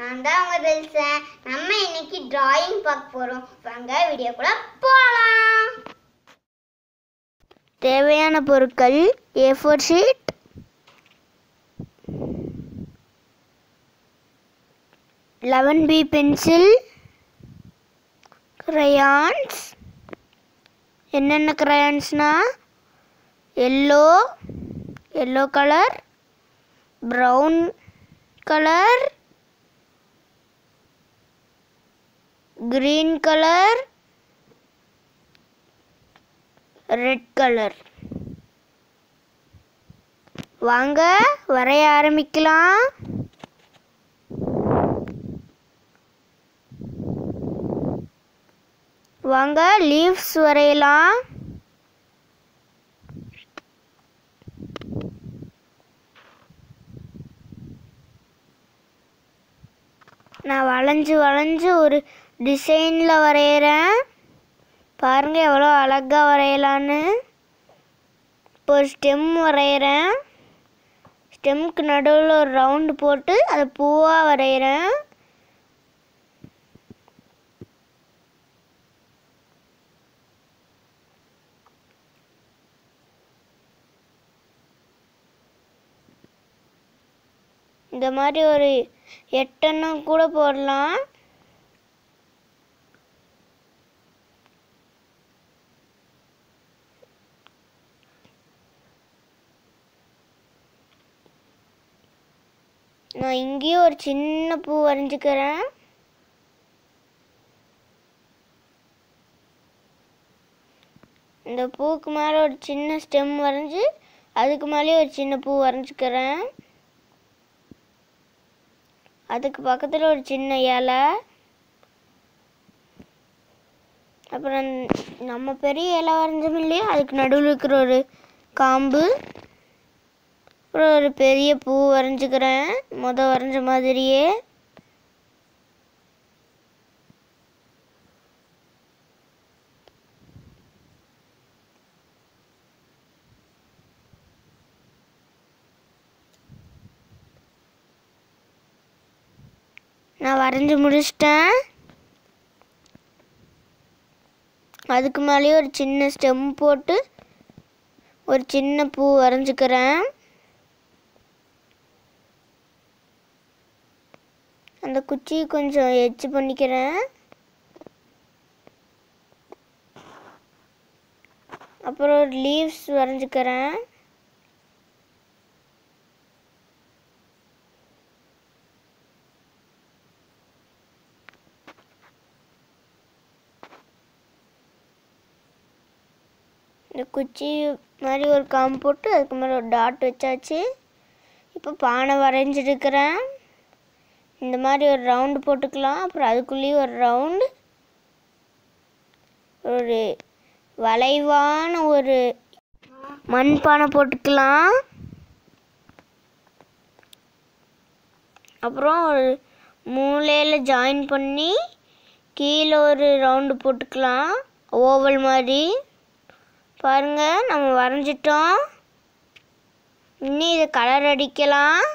நான் தான் உங்க தெல்சன் நம்ம இன்னைக்கு டிராயிங் பார்க்க போறோம் வாங்க வீடியோக்குள்ள போலாம் தேவையான பொருட்கள் A four sheet eleven B pencil crayons என்னென்ன crayonsனா yellow yellow colour brown colour green colour red colour வாங்க வரைய ஆரம்பிக்கலாம் வாங்க லீவ்ஸ் வரையலாம் நான் வளைஞ்சு வளைஞ்சு ஒரு டிசைனில் வரைகிறேன் பாருங்க எவ்வளோ அழகாக வரையலான்னு இப்போ ஒரு ஸ்டெம் வரைகிறேன் ஸ்டெம்க்கு நடுவில் ஒரு ரவுண்டு போட்டு அதை பூவாக வரைகிறேன் இந்த மாதிரி ஒரு எட்டெண்ணம் கூட போடலாம் நான் இங்கேயும் ஒரு சின்ன பூ வரைஞ்சிக்கிறேன் இந்த பூக்கு மேலே ஒரு சின்ன ஸ்டெம் வரைஞ்சி அதுக்கு மேலேயே ஒரு சின்ன பூ வரைஞ்சிக்கிறேன் அதுக்கு பக்கத்தில் ஒரு சின்ன இலை அப்புறம் நம்ம பெரிய இலை வரைஞ்சோம் இல்லையா அதுக்கு நடுவில் இருக்கிற ஒரு காம்பு அப்புறம் ஒரு பெரிய பூ வரைஞ்சிக்கிறேன் முத வரைஞ்ச மாதிரியே நான் வரைஞ்சி முடிச்சிட்டேன் அதுக்கு மேலேயே ஒரு சின்ன ஸ்டெம் போட்டு ஒரு சின்ன பூ வரைஞ்சிக்கிறேன் அந்த குச்சி கொஞ்சம் எட்ஜ் பண்ணிக்கிறேன் அப்புறம் ஒரு லீவ்ஸ் வரைஞ்சிக்கிறேன் இந்த குச்சி மாதிரி ஒரு காம்பு போட்டு அதுக்கு மேலே ஒரு டாட் வச்சாச்சு இப்போ பானை வரைஞ்சிருக்கிறேன் இந்த மாதிரி ஒரு ரவுண்டு போட்டுக்கலாம் அப்புறம் அதுக்குள்ளேயும் ஒரு ரவுண்டு ஒரு வளைவான ஒரு மண் பானை போட்டுக்கலாம் அப்புறம் ஒரு மூலையில் ஜாயின் பண்ணி கீழே ஒரு ரவுண்டு போட்டுக்கலாம் ஓவல் மாதிரி பாருங்க நம்ம வரைஞ்சிட்டோம் இன்னும் இதை கலர் அடிக்கலாம்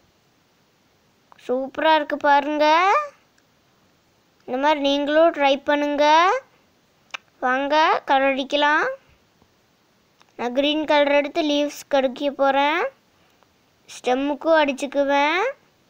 சூப்பராக இருக்குது பாருங்க இந்த மாதிரி நீங்களும் ட்ரை பண்ணுங்க வாங்க கலர் அடிக்கலாம் நான் க்ரீன் கலர் எடுத்து லீவ்ஸ் கடிக்க போகிறேன் ஸ்டெம்முக்கும் அடிச்சுக்குவேன்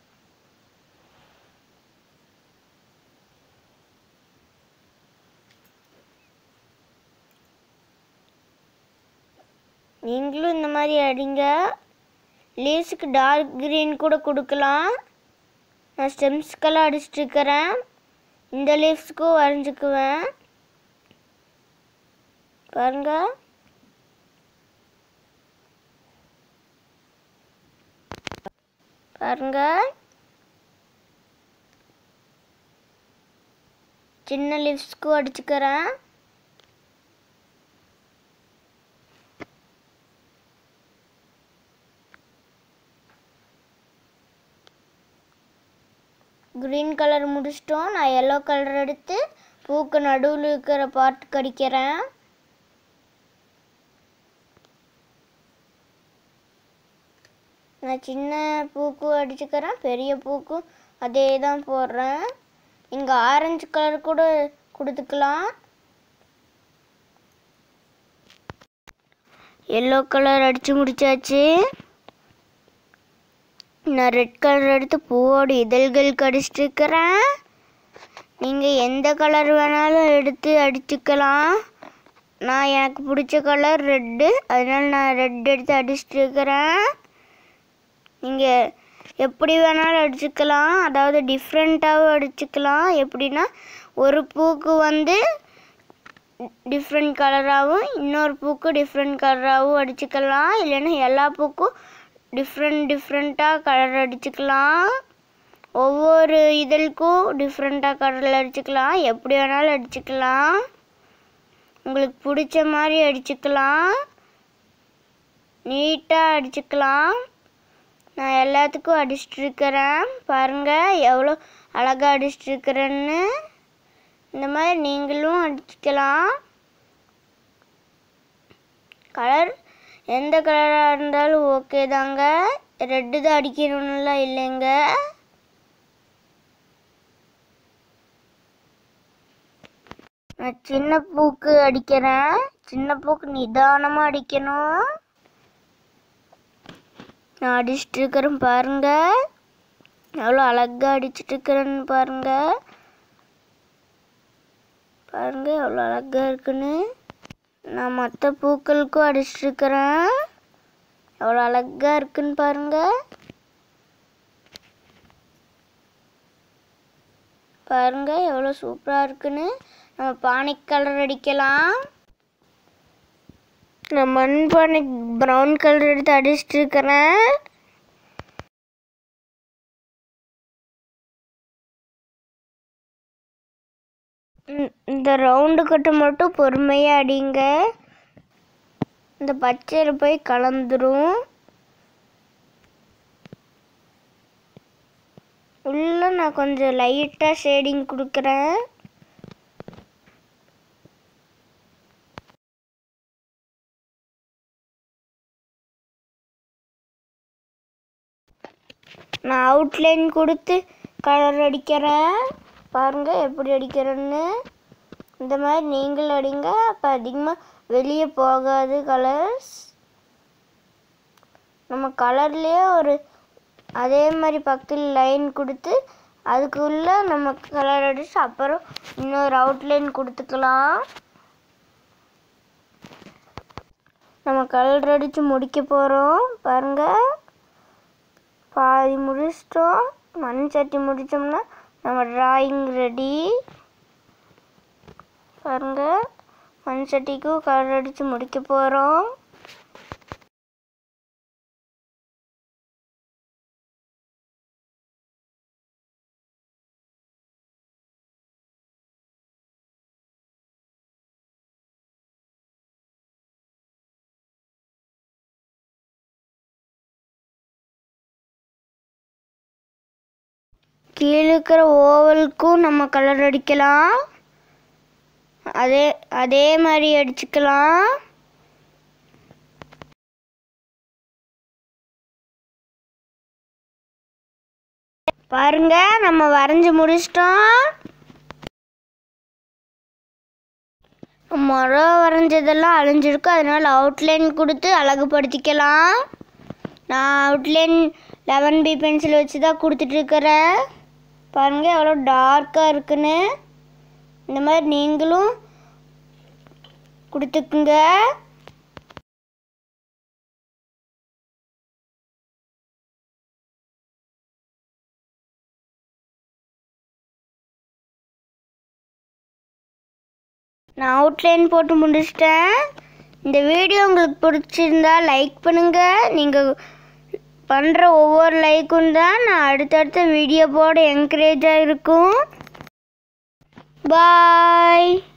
நீங்களும் இந்த மாதிரி அடிங்க லீவ்ஸுக்கு டார்க் க்ரீன் கூட கொடுக்கலாம் நான் ஸ்டெம்ஸ்க்கெல்லாம் அடிச்சிட்டு இருக்கிறேன் இந்த லீவ்ஸுக்கும் வரைஞ்சிக்குவேன் பாருங்க பாருங்க சின்ன லீவ்ஸ்க்கும் அடிச்சுக்கிறேன் க்ரீன் கலர் முடிச்சிட்டோம் நான் எல்லோ கலர் எடுத்து பூக்கு நடுவில் இருக்கிற பார்ட் கடிக்கிறேன் நான் சின்ன பூக்கும் அடிச்சுக்கிறேன் பெரிய பூக்கும் அதே தான் போடுறேன் இங்கே ஆரஞ்சு கலர் கூட கொடுத்துக்கலாம் எல்லோ கலர் அடித்து முடிச்சாச்சு நான் ரெட் கலர் எடுத்து பூவோட இதழ்கள் கடிச்சிட்டு இருக்கிறேன் நீங்கள் எந்த கலர் வேணாலும் எடுத்து அடிச்சுக்கலாம் நான் எனக்கு பிடிச்ச கலர் ரெட்டு அதனால நான் ரெட் எடுத்து அடிச்சிட்டு இருக்கிறேன் நீங்கள் எப்படி வேணாலும் அடிச்சுக்கலாம் அதாவது டிஃப்ரெண்ட்டாகவும் அடிச்சுக்கலாம் எப்படின்னா ஒரு பூக்கு வந்து டிஃப்ரெண்ட் கலராகவும் இன்னொரு பூக்கு டிஃப்ரெண்ட் கலராகவும் அடிச்சுக்கலாம் இல்லைன்னா எல்லா பூக்கும் டிஃப்ரெண்ட் டிஃப்ரெண்ட்டாக கலர் அடிச்சுக்கலாம் ஒவ்வொரு இதழுக்கும் டிஃப்ரெண்ட்டாக கலர் அடிச்சுக்கலாம் எப்படி வேணாலும் அடிச்சுக்கலாம் உங்களுக்கு பிடிச்ச மாதிரி அடிச்சுக்கலாம் நீட்டாக அடிச்சுக்கலாம் நான் எல்லாத்துக்கும் அடிச்சிட்டு இருக்கிறேன் பாருங்கள் எவ்வளோ அழகாக அடிச்சிட்டு இருக்கிறேன்னு இந்த மாதிரி நீங்களும் அடிச்சுக்கலாம் கலர் எந்த கலராக இருந்தாலும் ஓகே தாங்க ரெட்டு தான் அடிக்கணும்னுலாம் இல்லைங்க நான் சின்ன பூக்கு அடிக்கிறேன் சின்ன பூக்கு நிதானமாக அடிக்கணும் நான் அடிச்சிட்டு இருக்கிறேன் பாருங்க எவ்வளோ அழகாக அடிச்சிட்டு இருக்கிறேன்னு பாருங்க பாருங்க எவ்வளோ அழகாக இருக்குன்னு நான் மற்ற பூக்களுக்கும் அடிச்சிட்டு இருக்கிறேன் எவ்வளோ அழகாக இருக்குன்னு பாருங்க பாருங்க எவ்வளோ சூப்பராக இருக்குன்னு நம்ம பானைக்கு கலர் அடிக்கலாம் நான் மண் பானை ப்ரௌன் கலர் எடுத்து அடிச்சிட்டு இருக்கிறேன் ம், இந்த ரவுண்டு கட்டு மட்டும் பொறுமையாக அடிங்க இந்த பச்சையில் போய் கலந்துரும் உள்ள நான் கொஞ்சம் லைட்டாக ஷேடிங் கொடுக்குறேன் நான் அவுட்லைன் கொடுத்து கலர் அடிக்கிறேன் பாருங்க எப்படி அடிக்கிறேன்னு இந்த மாதிரி நீங்களும் அடிங்க அப்போ அதிகமாக வெளியே போகாது கலர்ஸ் நம்ம கலர்லேயே ஒரு அதே மாதிரி பக்கத்தில் லைன் கொடுத்து அதுக்குள்ளே நம்ம கலர் அடிச்சு அப்புறம் இன்னொரு அவுட்லைன் கொடுத்துக்கலாம் நம்ம கலர் அடித்து முடிக்க போகிறோம் பாருங்கள் பாதி முடிச்சிட்டோம் மண் சட்டி முடித்தோம்னா நம்ம டிராயிங் ரெடி பாருங்க மண் சட்டிக்கும் கலர் அடித்து முடிக்க போகிறோம் கீழே இருக்கிற ஓவலுக்கும் நம்ம கலர் அடிக்கலாம் அதே அதே மாதிரி அடிச்சுக்கலாம் பாருங்க நம்ம வரைஞ்சி முடிச்சிட்டோம் மரம் வரைஞ்சதெல்லாம் அழிஞ்சிருக்கு அதனால அவுட்லைன் கொடுத்து அழகுபடுத்திக்கலாம் நான் அவுட்லைன் லெவன் பி பென்சில் வச்சு தான் கொடுத்துட்ருக்கிறேன் பாருங்கள் எவ்வளோ டார்க்காக இருக்குன்னு இந்த மாதிரி நீங்களும் கொடுத்துக்குங்க நான் அவுட்லைன் போட்டு முடிச்சிட்டேன் இந்த வீடியோ உங்களுக்கு பிடிச்சிருந்தா லைக் பண்ணுங்கள் நீங்கள் பண்ணுற ஒவ்வொரு லைக்கும் தான் நான் அடுத்தடுத்த வீடியோ போட என்கரேஜாக இருக்கும் பாய்